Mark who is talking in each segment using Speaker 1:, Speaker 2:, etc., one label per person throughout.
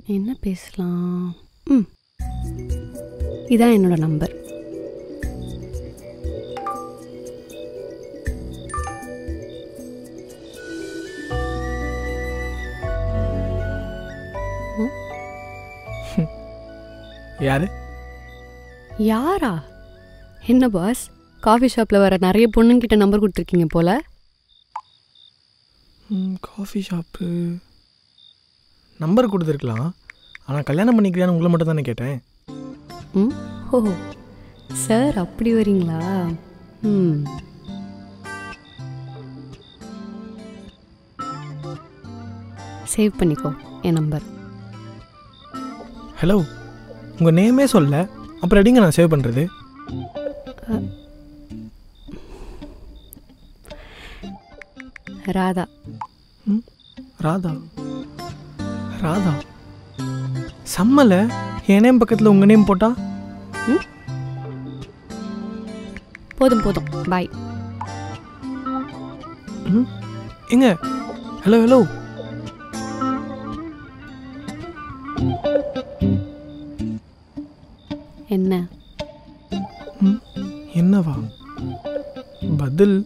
Speaker 1: என்ன பேசலாம் ம் இதான் என்னோட நம்பர்
Speaker 2: யாரு
Speaker 1: யாரா என்ன பாஸ் காஃபி ஷாப்பில் வர நிறைய பொண்ணுங்கிட்ட நம்பர் கொடுத்துருக்கீங்க போல
Speaker 2: காஃபி ஷாப்பு நம்பர் கொடுத்துருக்கலாம் ஆனால் கல்யாணம் பண்ணிக்கிறியான்னு உங்களை மட்டும் தானே கேட்டேன்
Speaker 1: ம் ஓ சார் அப்படி வரீங்களா ம் சேவ் பண்ணிக்கோ என் நம்பர்
Speaker 2: ஹலோ உங்கள் நேமே சொல்ல அப்புறம் எப்படிங்க நான் சேவ் பண்ணுறது
Speaker 1: ராதா
Speaker 2: ராதா ராதா செம்மல என் நேம் பக்கத்தில் உங்கள் நேம் போட்டா
Speaker 1: போதும் போதும் பாய்
Speaker 2: ம் எங்க ஹலோ ஹலோ
Speaker 1: என்ன
Speaker 2: ம் என்னவா பதில்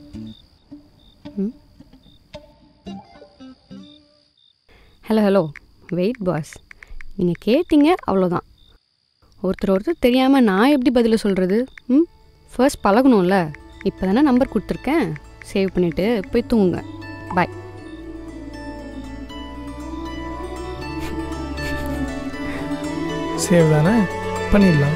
Speaker 1: ஹலோ ஹலோ வெயிட் பாஸ் நீங்கள் கேட்டீங்க அவ்வளோதான் ஒருத்தர் ஒருத்தர் தெரியாமல் நான் எப்படி பதில சொல்கிறது ம் ஃபர்ஸ்ட் பழகணும்ல இப்போ தானே நம்பர் கொடுத்துருக்கேன் சேவ் பண்ணிவிட்டு போய் தூங்குங்க பாய்
Speaker 2: சேவ் தானே பண்ணிடலாம்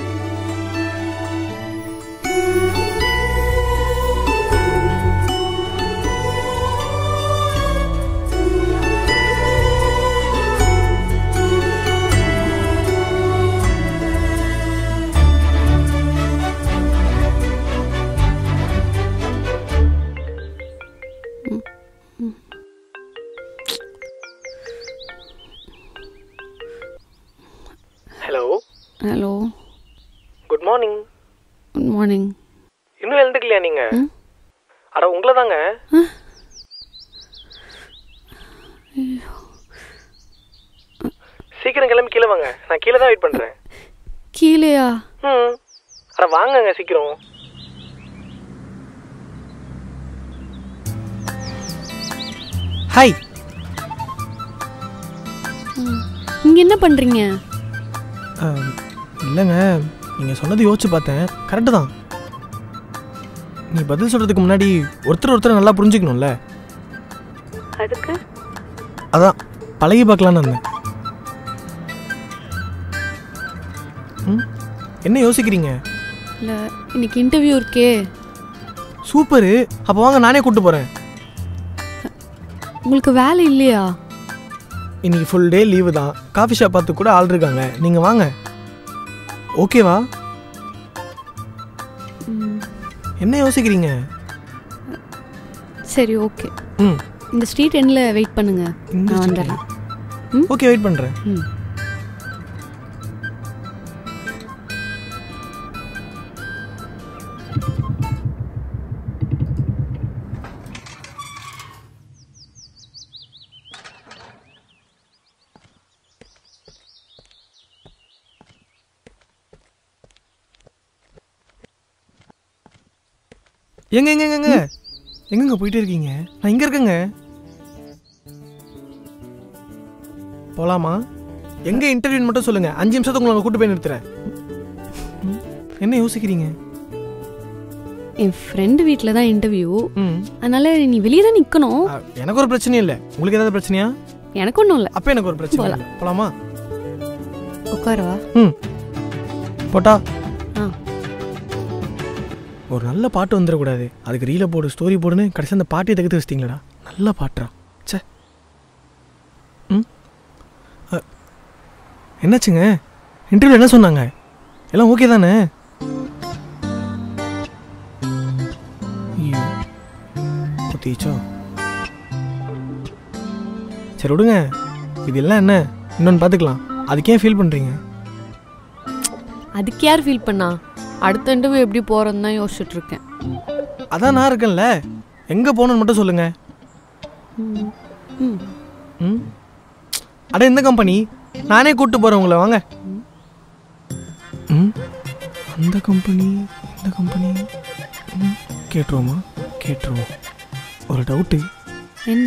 Speaker 2: hello
Speaker 1: hello
Speaker 2: good morning
Speaker 1: good morning
Speaker 2: இன்னும் எழுந்துக்கலையா நீங்க
Speaker 1: ம்.
Speaker 2: அட உங்களை தாங்க சீக்கிரம் கிளம்பி கீழே வாங்க நான் கீழே தான் வெயிட் பண்றேன்
Speaker 1: கீழேயா
Speaker 2: ம் அட வாங்கங்க சீக்கிரம் ஹாய்
Speaker 1: இங்கே என்ன பண்ணுறீங்க
Speaker 2: இல்லைங்க நீங்கள் சொன்னது யோசிச்சு பார்த்தேன் கரெக்டு தான் நீ பதில் சொல்கிறதுக்கு முன்னாடி ஒருத்தர் ஒருத்தர் நல்லா புரிஞ்சுக்கணும்ல
Speaker 1: அதுக்கு
Speaker 2: அதான் பழகி பார்க்கலான்னு வந்தேன் ம் என்ன யோசிக்கிறீங்க
Speaker 1: இல்லை இன்னைக்கு இன்டர்வியூ இருக்கே
Speaker 2: சூப்பரு அப்போ வாங்க நானே கூப்பிட்டு போகிறேன்
Speaker 1: உங்களுக்கு வேலை இல்லையா
Speaker 2: இன்னைக்கு ஃபுல் டே லீவு தான் காஃபி ஷாப் பார்த்து கூட ஆள் இருக்காங்க நீங்கள் வாங்க ஓகேவா
Speaker 1: ம்,
Speaker 2: என்ன யோசிக்கிறீங்க
Speaker 1: சரி ஓகே
Speaker 2: ம்
Speaker 1: இந்த ஸ்ட்ரீட் எண்டில் வெயிட் பண்ணுங்க
Speaker 2: இந்த
Speaker 1: நான்
Speaker 2: street
Speaker 1: வந்துடுறேன்
Speaker 2: ல. ஓகே வெயிட் பண்ணுறேன்
Speaker 1: ம்
Speaker 2: எங்க எங்க எங்க எங்க எங்கங்க போயிட்டே இருக்கீங்க நான் இங்க இருக்கேங்க போலாமா எங்க இன்டர்வியூ மட்டும் சொல்லுங்க அஞ்சு நிமிஷத்துக்கு உங்களை கூட்டு போய் நிறுத்துறேன் ம், என்ன யோசிக்கிறீங்க
Speaker 1: என் ஃப்ரெண்டு வீட்டில் தான் இன்டர்வியூ
Speaker 2: ம்
Speaker 1: அதனால நீ வெளியே தான் நிற்கணும்
Speaker 2: அ, எனக்கு ஒரு பிரச்சனையும் இல்லை உங்களுக்கு ஏதாவது பிரச்சனையா
Speaker 1: எனக்கு ஒன்றும் இல்லை
Speaker 2: அப்ப எனக்கு ஒரு பிரச்சனை
Speaker 1: போலாம்.
Speaker 2: இல்லை போலாமா
Speaker 1: உட்காரவா
Speaker 2: ம் போட்டா
Speaker 1: ஆ
Speaker 2: ஒரு நல்ல பாட்டு வந்துடக்கூடாது அதுக்கு ரீல போடு ஸ்டோரி போடுன்னு கடைசி அந்த பாட்டியை தகுத்து வச்சிட்டிங்களடா நல்ல பாட்டுறா ச்சே ம் அ, என்னாச்சுங்க இன்டர்வியூ என்ன சொன்னாங்க எல்லாம் ஓகே தானே ஐயோ குத்திச்சோ சரி விடுங்க இது எல்லாம் என்ன இன்னொன்று பார்த்துக்கலாம் அதுக்கே ஃபீல் பண்ணுறீங்க
Speaker 1: அதுக்கு யார் ஃபீல் பண்ணா அடுத்த இன்டர்வியூ எப்படி போகிறதுன்னு தான் யோசிச்சுட்டு இருக்கேன்
Speaker 2: அதான் நான் இருக்கேன்ல எங்கே போகணுன்னு மட்டும் சொல்லுங்கள்
Speaker 1: ம் ம்
Speaker 2: ம் அட இந்த கம்பெனி நானே கூப்பிட்டு போகிறேன் உங்களை வாங்க ம் அந்த கம்பெனி இந்த கம்பெனி ம் கேட்டுருவோமா கேட்டுருவோம் ஒரு டவுட்டு
Speaker 1: என்ன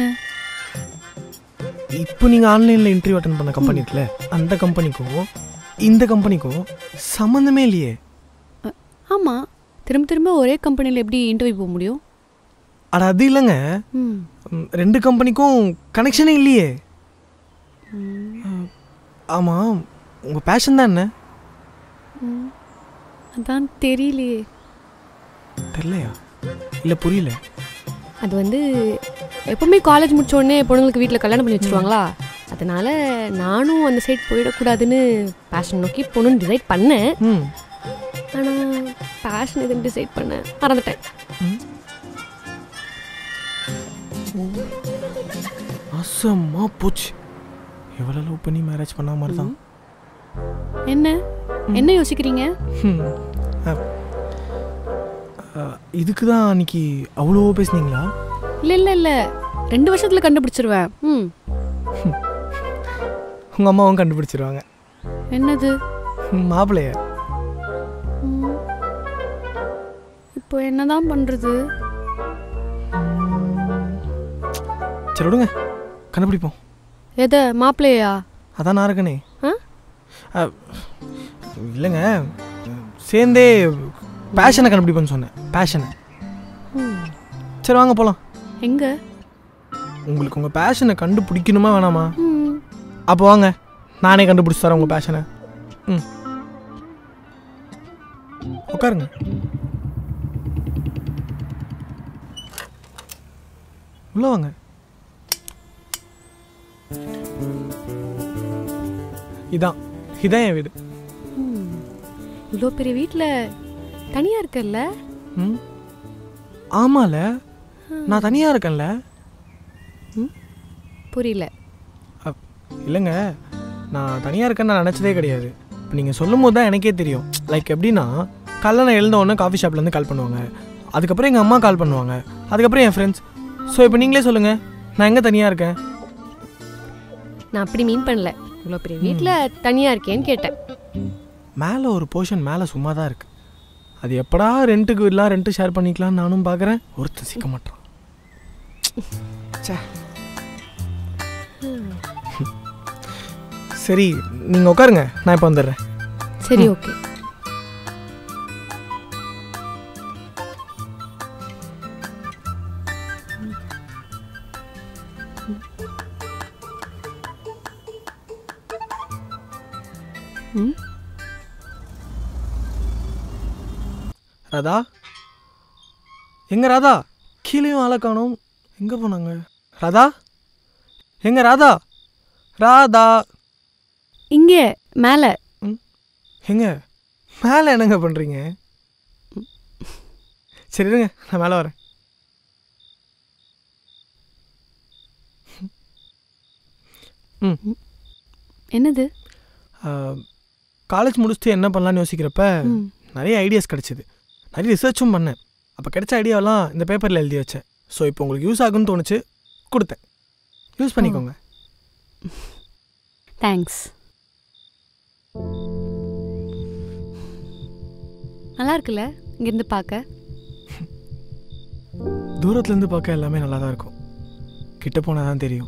Speaker 2: இப்போ நீங்கள் ஆன்லைனில் இன்டர்வியூ அட்டன் பண்ண கம்பெனி இருக்குல்ல அந்த கம்பெனிக்கும் இந்த கம்பெனிக்கும் சம்மந்தமே இல்லையே
Speaker 1: ஆமாம் திரும்ப திரும்ப ஒரே கம்பெனியில் எப்படி இன்டர்வியூ போக முடியும்
Speaker 2: அட அது இல்லைங்க
Speaker 1: ம்
Speaker 2: ம், ரெண்டு கம்பெனிக்கும் கனெக்ஷனே இல்லையே ஆமாம் உங்கள் பேஷன் தான் என்ன
Speaker 1: ம். அதான் தெரியலையே
Speaker 2: தெரிலையா இல்லை புரியல
Speaker 1: அது வந்து எப்பவுமே காலேஜ் முடிச்ச உடனே பொண்ணுங்களுக்கு வீட்டில் கல்யாணம் பண்ணி வச்சிருவாங்களா அதனால நானும் அந்த சைட் போயிடக்கூடாதுன்னு பேஷன் நோக்கி போகணுன்னு டிசைட் பண்ணேன்
Speaker 2: ம்
Speaker 1: ஆனால் பேஷன் எதுன்னு டிசைட் பண்ணேன் மறந்துட்டேன்
Speaker 2: அசமா போச்சு எவ்வளோ லவ் பண்ணி மேரேஜ் பண்ண மாதிரி தான்
Speaker 1: என்ன என்ன யோசிக்கிறீங்க
Speaker 2: இதுக்கு தான் அன்னைக்கு அவ்வளோ பேசுனீங்களா
Speaker 1: இல்லை இல்லை இல்லை ரெண்டு வருஷத்தில் கண்டுபிடிச்சிருவேன் ம்
Speaker 2: உங்கள் அம்மாவும் கண்டுபிடிச்சிருவாங்க
Speaker 1: என்னது
Speaker 2: ம், மாப்பிள்ளைய
Speaker 1: ம். இப்போ என்னதான் பண்ணுறது
Speaker 2: சரி விடுங்க கண்டுபிடிப்போம்
Speaker 1: எதை மாப்பிள்ளையா
Speaker 2: அதான் நான் இருக்கனே
Speaker 1: ஆ
Speaker 2: அ, இல்லைங்க சேர்ந்தே பேஷனை கண்டுபிடிப்பேன்னு சொன்னேன் பேஷனை
Speaker 1: ம்.
Speaker 2: சரி வாங்க போகலாம்
Speaker 1: எங்க
Speaker 2: உங்களுக்கு உங்கள் பேஷனை கண்டுபிடிக்கணுமா வேணாமா
Speaker 1: ம்
Speaker 2: அப்போ வாங்க நானே கண்டுபிடிச்சி தரேன் உங்கள் பேஷனை ம் உட்காருங்க உள்ள வாங்க இதான் இதான் என் வீடு
Speaker 1: இவ்வளோ பெரிய வீட்டில் தனியாக இருக்கல்ல
Speaker 2: ம் ஆமால நான் தனியாக இருக்கேன்ல
Speaker 1: புரியல
Speaker 2: அப், இல்லைங்க நான் தனியாக இருக்கேன்னு நான் நினச்சதே கிடையாது இப்போ நீங்கள் சொல்லும் போது தான் எனக்கே தெரியும் லைக் எப்படின்னா காலைல நான் எழுந்த உடனே காஃபி ஷாப்லேருந்து கால் பண்ணுவாங்க அதுக்கப்புறம் எங்கள் அம்மா கால் பண்ணுவாங்க அதுக்கப்புறம் என் ஃப்ரெண்ட்ஸ் ஸோ இப்போ நீங்களே சொல்லுங்கள் நான் எங்கே தனியாக இருக்கேன்
Speaker 1: நான் அப்படி மீன் பண்ணல இவ்வளோ பெரிய வீட்டில் தனியாக இருக்கேன்னு கேட்டேன்
Speaker 2: மேலே ஒரு போர்ஷன் மேலே சும்மா தான் இருக்குது அது எப்படா ரெண்ட்டுக்கு விடலாம் ரெண்ட்டு ஷேர் பண்ணிக்கலாம்னு நானும் பார்க்குறேன் ஒருத்தன் சிக்க மாட்டான் ச்சே. சரி நீங்கள் உட்காருங்க நான் இப்போ வந்துடுறேன்
Speaker 1: சரி ஓகே ம்
Speaker 2: ராதா எங்க ராதா கீழேயும் ஆளை காணோம் எங்கே போனாங்க ராதா எங்க ராதா ராதா
Speaker 1: இங்கே மேலே
Speaker 2: எங்க மேலே என்னங்க பண்ணுறீங்க சரி இருங்க நான் மேலே வரேன்
Speaker 1: என்னது
Speaker 2: காலேஜ் முடிச்சுட்டு என்ன பண்ணலான்னு யோசிக்கிறப்ப
Speaker 1: ம்
Speaker 2: நிறைய ஐடியாஸ் கிடச்சிது நிறைய ரிசர்ச்சும் பண்ணேன் அப்போ கிடைச்ச ஐடியாவெல்லாம் இந்த பேப்பரில் எழுதி வச்சேன் ஸோ இப்போ உங்களுக்கு யூஸ் ஆகும்னு தோணுச்சு கொடுத்தேன் யூஸ் பண்ணிக்கோங்க
Speaker 1: தேங்க்ஸ் நல்லா இருக்குல்ல இங்கேருந்து பார்க்க
Speaker 2: தூரத்துலேருந்து பார்க்க எல்லாமே நல்லா தான் இருக்கும் கிட்ட போனால் தான் தெரியும்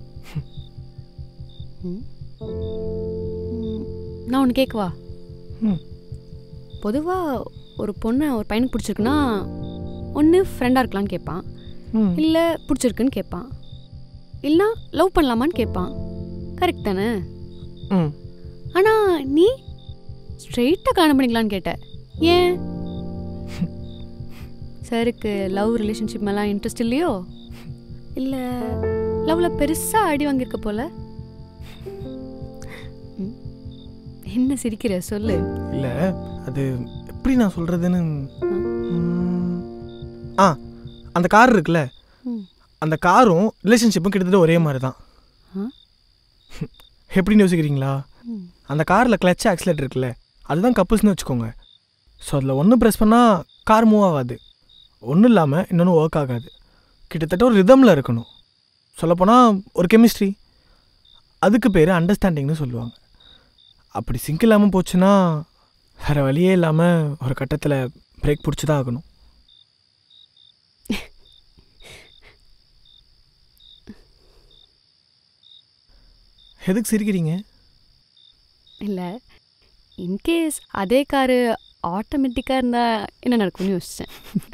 Speaker 1: ம். ம், நான் ஒன்று கேட்கவா
Speaker 2: ம்
Speaker 1: பொதுவாக ஒரு பொண்ணை ஒரு பையனுக்கு பிடிச்சிருக்குன்னா ஒன்று ஃப்ரெண்டாக இருக்கலான்னு கேட்பான்
Speaker 2: ம்
Speaker 1: இல்லை பிடிச்சிருக்குன்னு கேட்பான் இல்லைனா லவ் பண்ணலாமான்னு கேட்பான் கரெக்ட் தானே
Speaker 2: ம்
Speaker 1: ஆனால் நீ ஸ்ட்ரெயிட்டாக கல்யாணம் பண்ணிக்கலான்னு கேட்ட ஏன் சாருக்கு லவ் ரிலேஷன்ஷிப் மேலாம் இன்ட்ரெஸ்ட் இல்லையோ இல்லை லவ்வில் பெருசாக அடி வாங்கியிருக்க போல ம். என்ன சிரிக்கிற சொல்லு
Speaker 2: இல்லை அது எப்படி நான் சொல்கிறதுன்னு ம். ஆ அந்த கார் இருக்குல்ல
Speaker 1: ம்.
Speaker 2: அந்த காரும் ரிலேஷன்ஷிப்பும் கிட்டத்தட்ட ஒரே மாதிரி தான்
Speaker 1: ஆ?
Speaker 2: எப்படின்னு யோசிக்கிறீங்களா
Speaker 1: ம்.
Speaker 2: அந்த காரில் கிளச் ஆக்சிலேட்டர் இருக்குல்ல அதுதான் கப்புள்ஸ்னு வச்சுக்கோங்க ஸோ அதில் ஒன்று ப்ரெஸ் பண்ணால் கார் மூவ் ஆகாது ஒன்றும் இல்லாமல் இன்னொன்று ஒர்க் ஆகாது கிட்டத்தட்ட ஒரு ரிதமில் இருக்கணும் சொல்லப்போனால் ஒரு கெமிஸ்ட்ரி அதுக்கு பேர் அண்டர்ஸ்டாண்டிங்னு சொல்லுவாங்க அப்படி சிங்க் இல்லாமல் போச்சுன்னா வேறு வழியே இல்லாமல் ஒரு கட்டத்தில் பிரேக் பிடிச்சி தான் ஆகணும் எதுக்கு சிரிக்கிறீங்க
Speaker 1: இல்லை இன்கேஸ் அதே காரு ஆட்டோமேட்டிக்காக இருந்தால் என்ன நடக்கும்னு யோசித்தேன்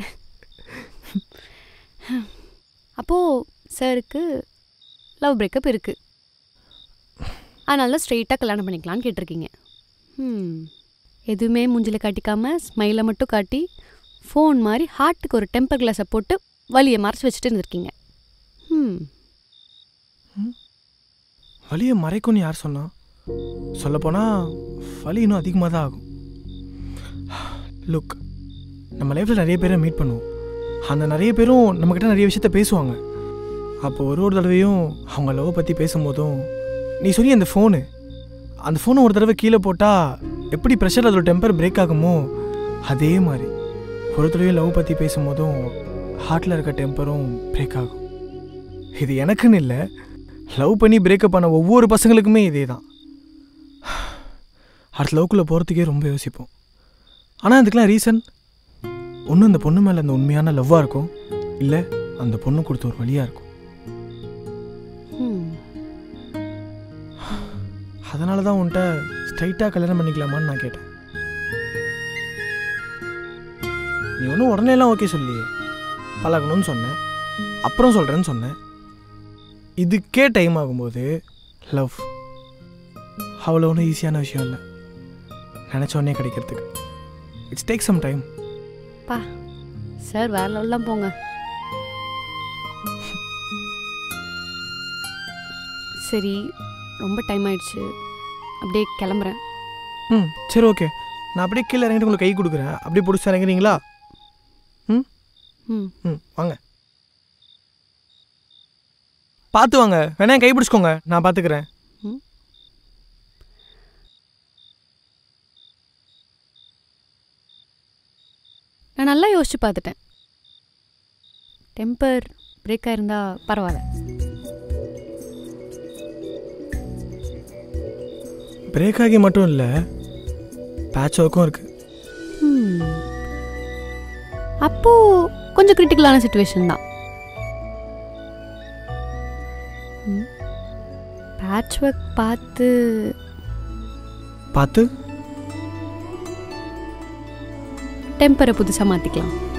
Speaker 1: அப்போது சாருக்கு லவ் பிரேக்கப் இருக்குது அதனால தான் ஸ்ட்ரெயிட்டாக கல்யாணம் பண்ணிக்கலான்னு கேட்டிருக்கீங்க ம் எதுவுமே மூஞ்சில் காட்டிக்காமல் ஸ்மைலை மட்டும் காட்டி ஃபோன் மாதிரி ஹார்ட்டுக்கு ஒரு டெம்பர் கிளாஸை போட்டு வலியை மறைச்சி வச்சுட்டு இருந்திருக்கீங்க ம்
Speaker 2: வலியை மறைக்கும்னு யார் சொன்னா சொல்லப்போனால் வலி இன்னும் அதிகமாக தான் ஆகும் லுக் நம்ம லைஃப்பில் நிறைய பேரை மீட் பண்ணுவோம் அந்த நிறைய பேரும் நம்மக்கிட்ட நிறைய விஷயத்த பேசுவாங்க அப்போ ஒரு ஒரு தடவையும் அவங்க லவ் பற்றி பேசும்போதும் நீ சொன்னி அந்த ஃபோனு அந்த ஃபோனை ஒரு தடவை கீழே போட்டால் எப்படி ப்ரெஷர் அதோட டெம்பர் பிரேக் ஆகுமோ அதே மாதிரி ஒரு தடவையும் லவ் பற்றி பேசும்போதும் ஹார்ட்டில் இருக்க டெம்பரும் பிரேக் ஆகும் இது எனக்குன்னு இல்லை லவ் பண்ணி பிரேக்கப் பண்ண ஒவ்வொரு பசங்களுக்குமே இதே தான் அடுத்த லவ்க்குள்ளே போகிறதுக்கே ரொம்ப யோசிப்போம் ஆனால் அதுக்கெலாம் ரீசன் ஒன்று அந்த பொண்ணு மேலே அந்த உண்மையான லவ்வாக இருக்கும் இல்லை அந்த பொண்ணு கொடுத்த ஒரு வழியாக இருக்கும்
Speaker 1: ம்
Speaker 2: அதனால தான் உன்கிட்ட ஸ்ட்ரைட்டாக கல்யாணம் பண்ணிக்கலாமான்னு நான் கேட்டேன் நீ ஒன்றும் உடனேலாம் ஓகே சொல்லியே பழகணும்னு சொன்னேன் அப்புறம் சொல்கிறேன்னு சொன்னேன் இதுக்கே டைம் ஆகும்போது லவ் அவ்வளோ ஒன்றும் ஈஸியான விஷயம் இல்லை நினச்ச உடனே கிடைக்கிறதுக்கு இட்ஸ் டேக் சம் டைம்
Speaker 1: பா சார் வேற லெவல்லாம் போங்க சரி ரொம்ப டைம் ஆயிடுச்சு அப்படியே கிளம்புறேன்
Speaker 2: ம் சரி ஓகே நான் அப்படியே கீழே இறங்கிட்டு உங்களுக்கு கை கொடுக்குறேன் அப்படியே பிடிச்சி இறங்குறீங்களா
Speaker 1: ம்
Speaker 2: ம் வாங்க பார்த்து வாங்க வேணா என் கை பிடிச்சிக்கோங்க நான் பார்த்துக்கிறேன்
Speaker 1: நான் நல்லா யோசிச்சு பார்த்துட்டேன் டெம்பர் பிரேக் ஆயிருந்தா பரவாயில்ல
Speaker 2: பிரேக் ஆகி மட்டும் இல்லை பேட்ச் ஒர்க்கும் இருக்குது
Speaker 1: ம். அப்போ கொஞ்சம் கிரிட்டிக்கலான சுச்சுவேஷன் தான் பேட்ச் ஒர்க் பார்த்து
Speaker 2: பார்த்து
Speaker 1: டெம்பரை புதுசாக மாற்றிக்கலாம்